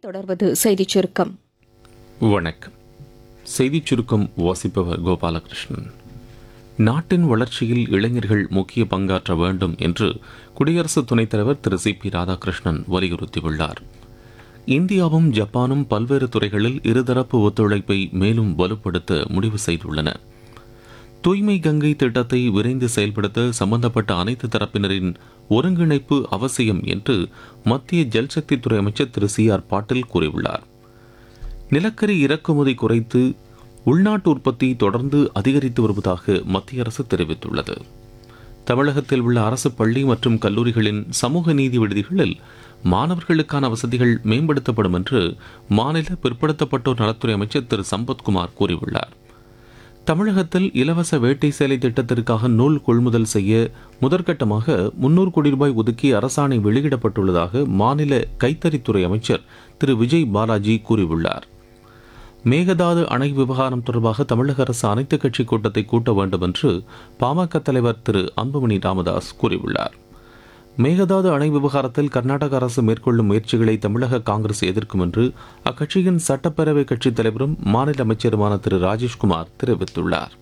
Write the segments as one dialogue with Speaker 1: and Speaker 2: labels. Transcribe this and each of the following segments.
Speaker 1: தொடர்வது செய்திச் சுருக்கம்
Speaker 2: வணக்கம் செய்திச் சுருக்கம் வாசிப்பவர் கோபாலகிருஷ்ணன் நாட்டின் வளர்ச்சியில் இளைஞர்கள் முக்கிய பங்காற்ற வேண்டும் என்று குடியரசு துணைத் தலைவர் திரு சி பி ராதாகிருஷ்ணன் வலியுறுத்தியுள்ளார் இந்தியாவும் ஜப்பானும் பல்வேறு துறைகளில் இருதரப்பு ஒத்துழைப்பை மேலும் வலுப்படுத்த முடிவு செய்துள்ளன தூய்மை கங்கை திட்டத்தை விரைந்து செயல்படுத்த சம்பந்தப்பட்ட அனைத்து தரப்பினரின் ஒருங்கிணைப்பு அவசியம் என்று மத்திய ஜல்சக்தித்துறை அமைச்சர் திரு சி ஆர் பாட்டீல் கூறியுள்ளார் நிலக்கரி இறக்குமதி குறைத்து உள்நாட்டு உற்பத்தி தொடர்ந்து அதிகரித்து வருவதாக மத்திய அரசு தெரிவித்துள்ளது தமிழகத்தில் உள்ள அரசு பள்ளி மற்றும் கல்லூரிகளின் சமூக நீதி விடுதிகளில் மாணவர்களுக்கான வசதிகள் மேம்படுத்தப்படும் என்று மாநில பிற்படுத்தப்பட்டோர் நலத்துறை அமைச்சர் திரு சம்பத்குமார் கூறியுள்ளார் தமிழகத்தில் இலவச வேட்டை சேலை திட்டத்திற்காக நூல் கொள்முதல் செய்ய முதற்கட்டமாக முன்னூறு கோடி ரூபாய் ஒதுக்கி அரசாணை வெளியிடப்பட்டுள்ளதாக மாநில கைத்தறித்துறை அமைச்சர் திரு விஜய் பாலாஜி கூறியுள்ளார் மேகதாது அணை விவகாரம் தொடர்பாக தமிழக அரசு அனைத்துக் கட்சி கூட்டத்தை கூட்ட வேண்டும் என்று பாமக தலைவர் திரு அன்புமணி ராமதாஸ் கூறியுள்ளார் மேகதாது அணை விவகாரத்தில் கர்நாடக அரசு மேற்கொள்ளும் முயற்சிகளை தமிழக காங்கிரஸ் எதிர்க்கும் என்று அக்கட்சியின் சட்டப்பேரவை கட்சித் தலைவரும் மாநில அமைச்சருமான திரு ராஜேஷ்குமார் தெரிவித்துள்ளார்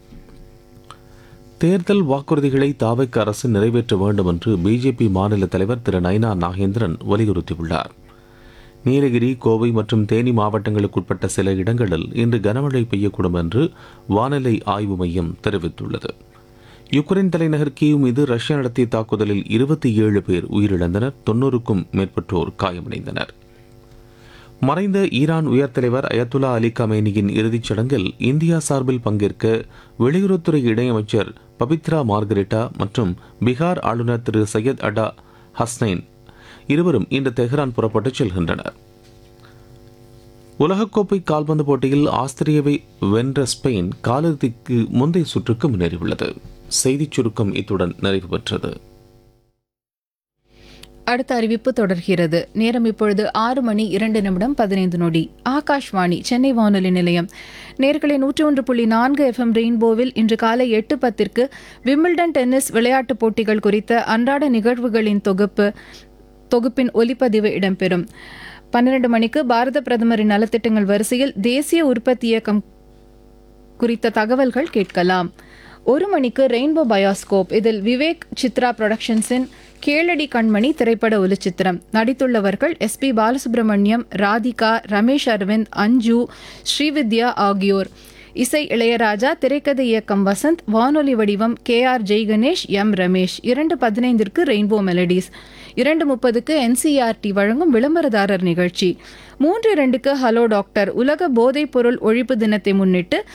Speaker 2: தேர்தல் வாக்குறுதிகளை தாவைக்க அரசு நிறைவேற்ற வேண்டும் என்று பிஜேபி மாநில தலைவர் திரு நைனா நாகேந்திரன் வலியுறுத்தியுள்ளார் நீலகிரி கோவை மற்றும் தேனி மாவட்டங்களுக்குட்பட்ட சில இடங்களில் இன்று கனமழை பெய்யக்கூடும் என்று வானிலை ஆய்வு மையம் தெரிவித்துள்ளது யுக்ரைன் தலைநகர் கீவ் மீது ரஷ்யா நடத்திய தாக்குதலில் இருபத்தி ஏழு பேர் உயிரிழந்தனர் தொன்னூறுக்கும் மேற்பட்டோர் காயமடைந்தனர் மறைந்த ஈரான் உயர் தலைவர் அயத்துல்லா அலி கமேனியின் இறுதிச் சடங்கில் இந்தியா சார்பில் பங்கேற்க வெளியுறவுத்துறை இணையமைச்சர் பபித்ரா மார்கரெட்டா மற்றும் பீகார் ஆளுநர் திரு சையத் அடா ஹஸ்னைன் இருவரும் இன்று தெஹ்ரான் புறப்பட்டுச் செல்கின்றனர் உலகக்கோப்பை கால்பந்து போட்டியில் ஆஸ்திரேலியாவை வென்ற ஸ்பெயின் காலிறுதிக்கு முந்தைய சுற்றுக்கு முன்னேறியுள்ளது செய்திச் சுருக்கம் இத்துடன் நிறைவு பெற்றது
Speaker 3: அடுத்த அறிவிப்பு தொடர்கிறது நேரம் இப்பொழுது ஆறு மணி இரண்டு நிமிடம் பதினைந்து நொடி ஆகாஷ்வாணி சென்னை வானொலி நிலையம் நேர்களை நூற்றி ஒன்று புள்ளி நான்கு எஃப்எம் ரெயின்போவில் இன்று காலை எட்டு பத்திற்கு விம்பிள்டன் டென்னிஸ் விளையாட்டுப் போட்டிகள் குறித்த அன்றாட நிகழ்வுகளின் தொகுப்பு தொகுப்பின் ஒலிப்பதிவு இடம்பெறும் பன்னிரண்டு மணிக்கு பாரத பிரதமரின் நலத்திட்டங்கள் வரிசையில் தேசிய உற்பத்தி இயக்கம் குறித்த தகவல்கள் கேட்கலாம் ஒரு மணிக்கு ரெயின்போ பயோஸ்கோப் இதில் விவேக் சித்ரா புரொடக்ஷன்ஸின் கேளடி கண்மணி திரைப்பட ஒலிச்சித்திரம் நடித்துள்ளவர்கள் எஸ் பி பாலசுப்ரமணியம் ராதிகா ரமேஷ் அரவிந்த் அஞ்சு ஸ்ரீவித்யா ஆகியோர் இசை இளையராஜா திரைக்கதை இயக்கம் வசந்த் வானொலி வடிவம் K R Jaiganesh M Ramesh இரண்டு பதினைந்திற்கு ரெயின்போ மெலடிஸ் இரண்டு முப்பதுக்கு என்சிஆர்டி வழங்கும் விளம்பரதாரர் நிகழ்ச்சி மூன்று இரண்டுக்கு ஹலோ டாக்டர் உலக போதைப் பொருள் ஒழிப்பு தினத்தை முன்னிட்டு